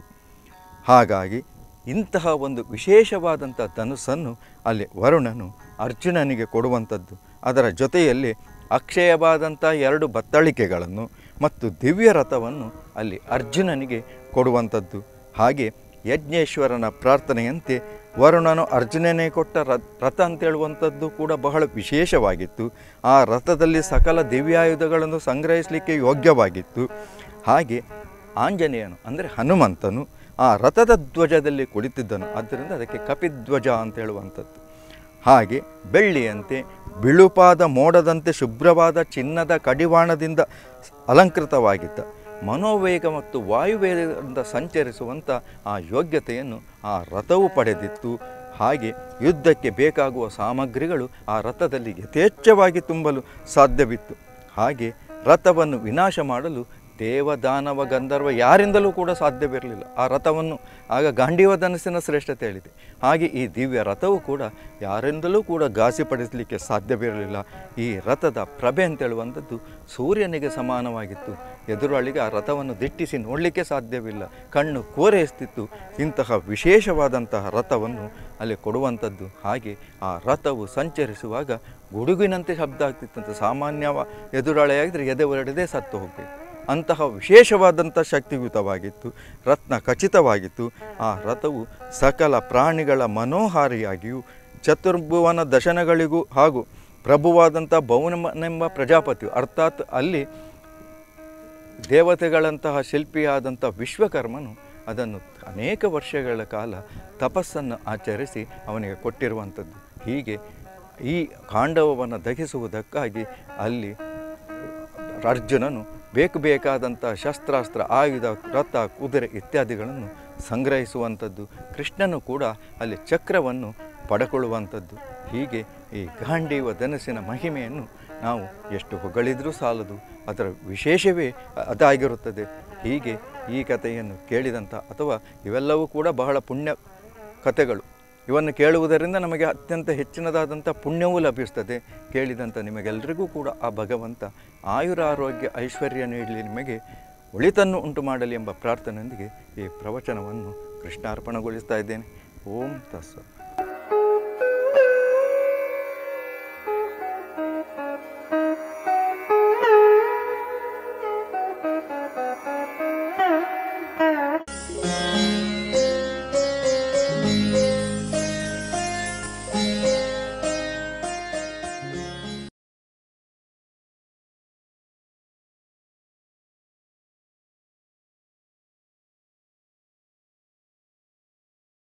ಹಾಗಾಗಿ ಇಂತಹ ಒಂದು ವಿಶೇಷವಾದಂಥ ಧನುಸ್ಸನ್ನು ಅಲ್ಲಿ ವರುಣನು ಅರ್ಜುನನಿಗೆ ಕೊಡುವಂಥದ್ದು ಅದರ ಜೊತೆಯಲ್ಲಿ ಅಕ್ಷಯವಾದಂಥ ಎರಡು ಬತ್ತಳಿಕೆಗಳನ್ನು ಮತ್ತು ದಿವ್ಯ ರಥವನ್ನು ಅಲ್ಲಿ ಅರ್ಜುನನಿಗೆ ಕೊಡುವಂಥದ್ದು ಹಾಗೆ ಯಜ್ಞೇಶ್ವರನ ಪ್ರಾರ್ಥನೆಯಂತೆ ವರುಣನು ಅರ್ಜುನನೇ ಕೊಟ್ಟ ರ- ರಥ ಅಂತ ಹೇಳುವಂಥದ್ದು ಕೂಡ ಬಹಳ ವಿಶೇಷವಾಗಿತ್ತು ಆ ರಥದಲ್ಲಿ ಸಕಲ ದಿವ್ಯಾಯುಧಗಳನ್ನು ಸಂಗ್ರಹಿಸಲಿಕ್ಕೆ ಯೋಗ್ಯವಾಗಿತ್ತು ಹಾಗೆ ಆಂಜನೇಯನು ಅಂದರೆ ಹನುಮಂತನು ಆ ರಥದ ಧ್ವಜದಲ್ಲಿ ಕುಳಿತಿದ್ದನು ಆದ್ದರಿಂದ ಅದಕ್ಕೆ ಕಪಿಧ್ವಜ ಅಂತ ಹೇಳುವಂಥದ್ದು ಹಾಗೆ ಬೆಳ್ಳಿಯಂತೆ ಬಿಳುಪಾದ ಮೋಡದಂತೆ ಶುಭ್ರವಾದ ಚಿನ್ನದ ಕಡಿವಾಣದಿಂದ ಅಲಂಕೃತವಾಗಿದ್ದ ಮನೋವೇಗ ಮತ್ತು ವಾಯುವೇಗದಿಂದ ಸಂಚರಿಸುವಂಥ ಆ ಯೋಗ್ಯತೆಯನ್ನು ಆ ರಥವು ಪಡೆದಿತ್ತು ಹಾಗೆ ಯುದ್ಧಕ್ಕೆ ಬೇಕಾಗುವ ಸಾಮಗ್ರಿಗಳು ಆ ರಥದಲ್ಲಿ ಯಥೇಚ್ಛವಾಗಿ ತುಂಬಲು ಸಾಧ್ಯವಿತ್ತು ಹಾಗೆ ರಥವನ್ನು ವಿನಾಶ ಮಾಡಲು ದೇವದಾನವ ಗಂಧರ್ವ ಯಾರಿಂದಲೂ ಕೂಡ ಸಾಧ್ಯವಿರಲಿಲ್ಲ ಆ ರಥವನ್ನು ಆಗ ಗಾಂಡೀವ ಧನಸ್ಸಿನ ಶ್ರೇಷ್ಠತೆ ಹೇಳಿದೆ ಹಾಗೆ ಈ ದಿವ್ಯ ರಥವು ಕೂಡ ಯಾರಿಂದಲೂ ಕೂಡ ಘಾಸಿಪಡಿಸಲಿಕ್ಕೆ ಸಾಧ್ಯವಿರಲಿಲ್ಲ ಈ ರಥದ ಪ್ರಭೆ ಅಂತ ಹೇಳುವಂಥದ್ದು ಸೂರ್ಯನಿಗೆ ಸಮಾನವಾಗಿತ್ತು ಎದುರಾಳಿಗೆ ಆ ರಥವನ್ನು ದಿಟ್ಟಿಸಿ ನೋಡಲಿಕ್ಕೆ ಸಾಧ್ಯವಿಲ್ಲ ಕಣ್ಣು ಕೋರೈಸ್ತಿತ್ತು ಇಂತಹ ವಿಶೇಷವಾದಂತಹ ರಥವನ್ನು ಅಲ್ಲಿ ಕೊಡುವಂಥದ್ದು ಹಾಗೆ ಆ ರಥವು ಸಂಚರಿಸುವಾಗ ಗುಡುಗಿನಂತೆ ಶಬ್ದ ಆಗ್ತಿತ್ತಂತೆ ಸಾಮಾನ್ಯವ ಎದುರಾಳಿಯಾಗಿದ್ದರೆ ಎದೆ ಹೊರಡದೆ ಸತ್ತು ಹೋಗಬೇಕು ಅಂತಹ ವಿಶೇಷವಾದಂಥ ಶಕ್ತಿಯುತವಾಗಿತ್ತು ರತ್ನ ಖಚಿತವಾಗಿತ್ತು ಆ ರಥವು ಸಕಲ ಪ್ರಾಣಿಗಳ ಮನೋಹಾರಿಯಾಗಿಯೂ ಚತುರ್ಭುವನ ದಶನಗಳಿಗೂ ಹಾಗೂ ಪ್ರಭುವಾದಂಥ ಬೌನನೆಂಬ ಪ್ರಜಾಪತಿಯು ಅರ್ಥಾತ್ ಅಲ್ಲಿ ದೇವತೆಗಳಂತಹ ಶಿಲ್ಪಿಯಾದಂಥ ವಿಶ್ವಕರ್ಮನು ಅದನ್ನು ಅನೇಕ ವರ್ಷಗಳ ಕಾಲ ತಪಸ್ಸನ್ನು ಆಚರಿಸಿ ಅವನಿಗೆ ಕೊಟ್ಟಿರುವಂಥದ್ದು ಹೀಗೆ ಈ ಕಾಂಡವವನ್ನು ದಹಿಸುವುದಕ್ಕಾಗಿ ಅಲ್ಲಿ ಅರ್ಜುನನು ಬೇಕು ಬೇಕಾದಂಥ ಶಸ್ತ್ರಾಸ್ತ್ರ ಆಯುಧ ರಥ ಕುದುರೆ ಇತ್ಯಾದಿಗಳನ್ನು ಸಂಗ್ರಹಿಸುವಂಥದ್ದು ಕೃಷ್ಣನು ಕೂಡ ಅಲ್ಲಿ ಚಕ್ರವನ್ನು ಪಡ್ಕೊಳ್ಳುವಂಥದ್ದು ಹೀಗೆ ಈ ಗಾಂಡೀವ ಧನಸ್ಸಿನ ಮಹಿಮೆಯನ್ನು ನಾವು ಎಷ್ಟು ಹೊಗಳಿದರೂ ಸಾಲದು ಅದರ ವಿಶೇಷವೇ ಅದಾಗಿರುತ್ತದೆ ಹೀಗೆ ಈ ಕಥೆಯನ್ನು ಕೇಳಿದಂಥ ಅಥವಾ ಇವೆಲ್ಲವೂ ಕೂಡ ಬಹಳ ಪುಣ್ಯ ಕಥೆಗಳು ಇವನ್ನು ಕೇಳುವುದರಿಂದ ನಮಗೆ ಅತ್ಯಂತ ಹೆಚ್ಚಿನದಾದಂಥ ಪುಣ್ಯವೂ ಲಭಿಸ್ತದೆ ಕೇಳಿದಂಥ ನಿಮಗೆಲ್ಲರಿಗೂ ಕೂಡ ಆ ಭಗವಂತ ಆಯುರ ಆರೋಗ್ಯ ಐಶ್ವರ್ಯ ನೀಡಲಿ ನಿಮಗೆ ಒಳಿತನ್ನು ಉಂಟು ಮಾಡಲಿ ಎಂಬ ಪ್ರಾರ್ಥನೆಯೊಂದಿಗೆ ಈ ಪ್ರವಚನವನ್ನು ಕೃಷ್ಣಾರ್ಪಣಗೊಳಿಸ್ತಾ ಇದ್ದೇನೆ ಓಂ ತಸ್ಸ